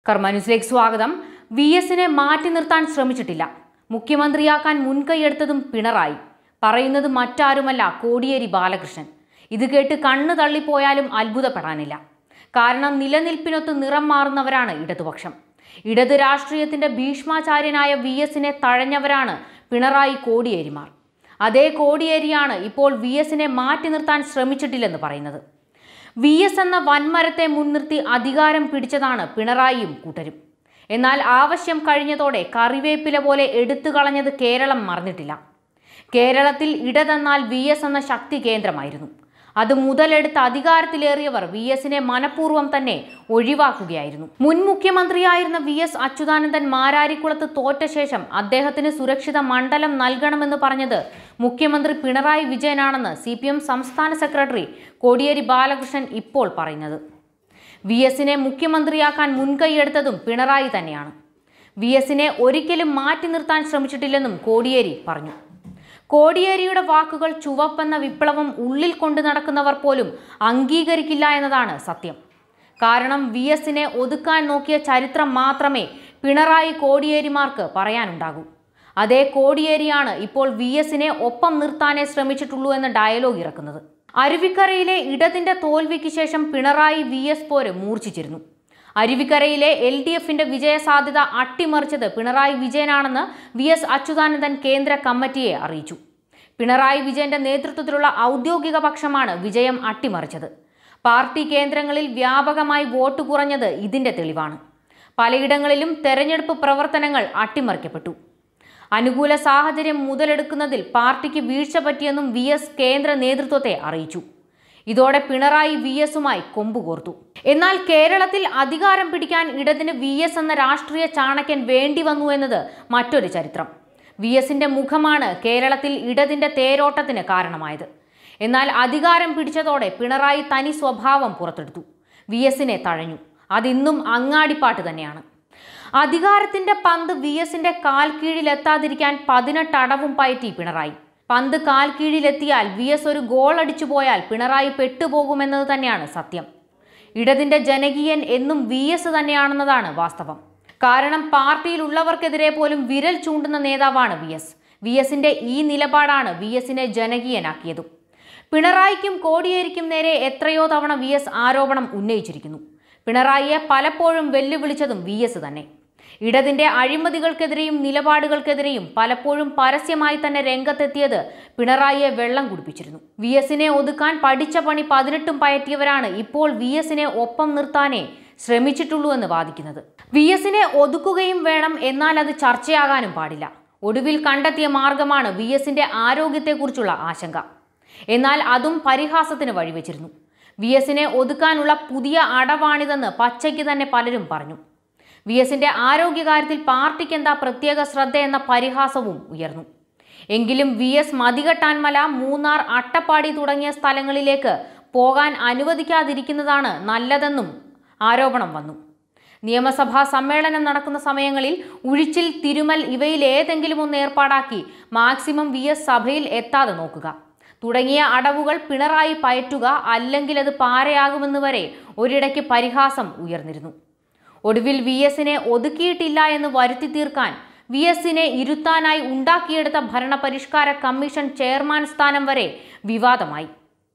കർമ്മ ന്യൂസിലേക്ക് സ്വാഗതം വി എസിനെ മാറ്റി നിർത്താൻ ശ്രമിച്ചിട്ടില്ല മുഖ്യമന്ത്രിയാക്കാൻ മുൻകൈയെടുത്തതും പിണറായി പറയുന്നത് മറ്റാരുമല്ല കോടിയേരി ബാലകൃഷ്ണൻ ഇത് കേട്ട് കണ്ണു തള്ളിപ്പോയാലും അത്ഭുതപ്പെടാനില്ല കാരണം നിലനിൽപ്പിനൊത്ത് നിറം മാറുന്നവരാണ് ഇടതുപക്ഷം ഇടത് രാഷ്ട്രീയത്തിന്റെ ഭീഷ്മാചാര്യനായ വി എസിനെ തഴഞ്ഞവരാണ് പിണറായി കോടിയേരിമാർ അതേ കോടിയേരിയാണ് ഇപ്പോൾ വി എസിനെ മാറ്റി നിർത്താൻ ശ്രമിച്ചിട്ടില്ലെന്ന് പറയുന്നത് വി എസ് എന്ന വൻമരത്തെ മുൻനിർത്തി അധികാരം പിടിച്ചതാണ് പിണറായിയും കൂട്ടരും എന്നാൽ ആവശ്യം കഴിഞ്ഞതോടെ കറിവേപ്പില പോലെ എടുത്തു കളഞ്ഞത് കേരളം മറന്നിട്ടില്ല കേരളത്തിൽ ഇടതെന്നാൽ വി എസ് എന്ന ശക്തി കേന്ദ്രമായിരുന്നു അത് മുതലെടുത്ത് അധികാരത്തിലേറിയവർ വി എസിനെ മനഃപൂർവ്വം തന്നെ ഒഴിവാക്കുകയായിരുന്നു മുൻ മുഖ്യമന്ത്രിയായിരുന്ന വി എസ് അച്യുതാനന്ദൻ മാരാരിക്കുളത്ത് തോറ്റ ശേഷം അദ്ദേഹത്തിന് സുരക്ഷിത മണ്ഡലം നൽകണമെന്ന് പറഞ്ഞത് മുഖ്യമന്ത്രി പിണറായി വിജയനാണെന്ന് സി സംസ്ഥാന സെക്രട്ടറി കോടിയേരി ബാലകൃഷ്ണൻ ഇപ്പോൾ പറയുന്നത് വി എസിനെ മുഖ്യമന്ത്രിയാക്കാൻ മുൻകൈയെടുത്തതും പിണറായി തന്നെയാണ് വി എസിനെ ഒരിക്കലും മാറ്റി നിർത്താൻ ശ്രമിച്ചിട്ടില്ലെന്നും കോടിയേരി പറഞ്ഞു കോടിയേരിയുടെ വാക്കുകൾ ചുവപ്പെന്ന വിപ്ലവം ഉള്ളിൽ കൊണ്ടു നടക്കുന്നവർ പോലും അംഗീകരിക്കില്ല എന്നതാണ് സത്യം കാരണം വി എസിനെ ഒതുക്കാൻ നോക്കിയ ചരിത്രം മാത്രമേ പിണറായി കോടിയേരിമാർക്ക് പറയാനുണ്ടാകൂ അതേ കോടിയേരിയാണ് ഇപ്പോൾ വി എസിനെ ഒപ്പം നിർത്താനേ ശ്രമിച്ചിട്ടുള്ളൂ എന്ന ഡയലോഗ് ഇറക്കുന്നത് അരുവിക്കരയിലെ ഇടതിന്റെ തോൽവിക്ക് ശേഷം പിണറായി വി എസ് പോര് മൂർച്ഛിച്ചിരുന്നു അരുവിക്കരയിലെ എൽ ഡി എഫിന്റെ വിജയസാധ്യത അട്ടിമറിച്ചത് പിണറായി വിജയനാണെന്ന് വി എസ് അച്യുതാനന്ദൻ കേന്ദ്ര കമ്മിറ്റിയെ അറിയിച്ചു പിണറായി വിജയന്റെ നേതൃത്വത്തിലുള്ള ഔദ്യോഗിക പക്ഷമാണ് വിജയം അട്ടിമറിച്ചത് പാർട്ടി കേന്ദ്രങ്ങളിൽ വ്യാപകമായി വോട്ട് കുറഞ്ഞത് ഇതിന്റെ തെളിവാണ് പലയിടങ്ങളിലും തെരഞ്ഞെടുപ്പ് പ്രവർത്തനങ്ങൾ അട്ടിമറിക്കപ്പെട്ടു അനുകൂല സാഹചര്യം മുതലെടുക്കുന്നതിൽ പാർട്ടിക്ക് വീഴ്ച പറ്റിയെന്നും വി എസ് കേന്ദ്ര നേതൃത്വത്തെ അറിയിച്ചു ഇതോടെ പിണറായി വി എസുമായി കൊമ്പുകോർത്തു എന്നാൽ കേരളത്തിൽ അധികാരം പിടിക്കാൻ ഇടതിന് വി എസ് എന്ന രാഷ്ട്രീയ ചാണക്യൻ വേണ്ടി വന്നു എന്നത് മറ്റൊരു ചരിത്രം വി എസിന്റെ മുഖമാണ് കേരളത്തിൽ ഇടതിന്റെ തേരോട്ടത്തിന് കാരണമായത് എന്നാൽ അധികാരം പിടിച്ചതോടെ പിണറായി തനി സ്വഭാവം പുറത്തെടുത്തു വി എസിനെ തഴഞ്ഞു അതിന്നും അങ്ങാടിപ്പാട്ട് തന്നെയാണ് അധികാരത്തിന്റെ പന്ത് വി എസിന്റെ കാൽ കീഴിലെത്താതിരിക്കാൻ പതിനെട്ട് അടവും പയറ്റി പിണറായി പന്ത് കാൽ കീഴിലെത്തിയാൽ വി എസ് ഒരു ഗോൾ അടിച്ചു പോയാൽ പിണറായി പെട്ടുപോകുമെന്നത് തന്നെയാണ് സത്യം ഇടതിന്റെ ജനകീയൻ എന്നും വി എസ് തന്നെയാണെന്നതാണ് വാസ്തവം കാരണം പാർട്ടിയിലുള്ളവർക്കെതിരെ പോലും വിരൽ ചൂണ്ടുന്ന നേതാവാണ് വി എസ് വി എസിന്റെ ഈ നിലപാടാണ് വി എസിനെ ജനകീയനാക്കിയതും പിണറായിക്കും കോടിയേരിക്കും നേരെ എത്രയോ തവണ വി എസ് ആരോപണം ഉന്നയിച്ചിരിക്കുന്നു പിണറായിയെ പലപ്പോഴും വെല്ലുവിളിച്ചതും വി എസ് തന്നെ ഇടതിന്റെ അഴിമതികൾക്കെതിരെയും നിലപാടുകൾക്കെതിരെയും പലപ്പോഴും പരസ്യമായി തന്നെ രംഗത്തെത്തിയത് പിണറായിയെ വെള്ളം കുടിപ്പിച്ചിരുന്നു വി എസിനെ ഒതുക്കാൻ പഠിച്ച പണി പതിനെട്ടും പയറ്റിയവരാണ് ഇപ്പോൾ വി എസിനെ ഒപ്പം നിർത്താനേ ശ്രമിച്ചിട്ടുള്ളൂ എന്ന് വാദിക്കുന്നത് വി എസിനെ ഒതുക്കുകയും വേണം എന്നാൽ അത് ചർച്ചയാകാനും പാടില്ല ഒടുവിൽ കണ്ടെത്തിയ മാർഗമാണ് വി എസിന്റെ ആരോഗ്യത്തെക്കുറിച്ചുള്ള ആശങ്ക എന്നാൽ അതും പരിഹാസത്തിന് വഴിവെച്ചിരുന്നു വി എസിനെ ഒതുക്കാനുള്ള പുതിയ അടവാണിതെന്ന് പച്ചയ്ക്ക് തന്നെ പലരും പറഞ്ഞു വി എസിന്റെ ആരോഗ്യകാര്യത്തിൽ പാർട്ടിക്ക് എന്താ പ്രത്യേക ശ്രദ്ധ എന്ന പരിഹാസവും ഉയർന്നു എങ്കിലും വി എസ് മതികെട്ടാൻമല മൂന്നാർ അട്ടപ്പാടി തുടങ്ങിയ സ്ഥലങ്ങളിലേക്ക് പോകാൻ അനുവദിക്കാതിരിക്കുന്നതാണ് നല്ലതെന്നും ആരോപണം വന്നു നിയമസഭാ സമ്മേളനം നടക്കുന്ന സമയങ്ങളിൽ ഉഴിച്ചിൽ തിരുമൽ ഇവയിൽ ഏതെങ്കിലും ഒന്ന് ഏർപ്പാടാക്കി മാക്സിമം വി എസ് സഭയിൽ എത്താതെ നോക്കുക തുടങ്ങിയ അടവുകൾ പിണറായി പയറ്റുക അല്ലെങ്കിൽ അത് പാരയാകുമെന്ന് വരെ ഒരിടയ്ക്ക് പരിഹാസം ഉയർന്നിരുന്നു ഒടുവിൽ വി എസിനെ ഒതുക്കിയിട്ടില്ല എന്ന് വരുത്തി തീർക്കാൻ വി എസിനെ ഇരുത്താനായി ഉണ്ടാക്കിയെടുത്ത ഭരണപരിഷ്കാര കമ്മീഷൻ ചെയർമാൻ സ്ഥാനം വരെ വിവാദമായി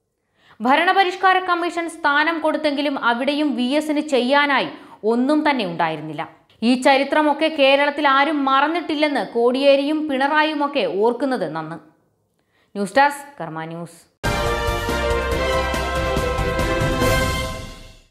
ഭരണപരിഷ്കാര കമ്മീഷൻ സ്ഥാനം കൊടുത്തെങ്കിലും അവിടെയും വി എസിന് ചെയ്യാനായി ഒന്നും തന്നെ ഉണ്ടായിരുന്നില്ല ഈ ചരിത്രമൊക്കെ കേരളത്തിൽ ആരും മറന്നിട്ടില്ലെന്ന് കോടിയേരിയും പിണറായിയുമൊക്കെ ഓർക്കുന്നത് നന്ന് ന്യൂസ് ഡെസ്ക് കർമ്മ ന്യൂസ്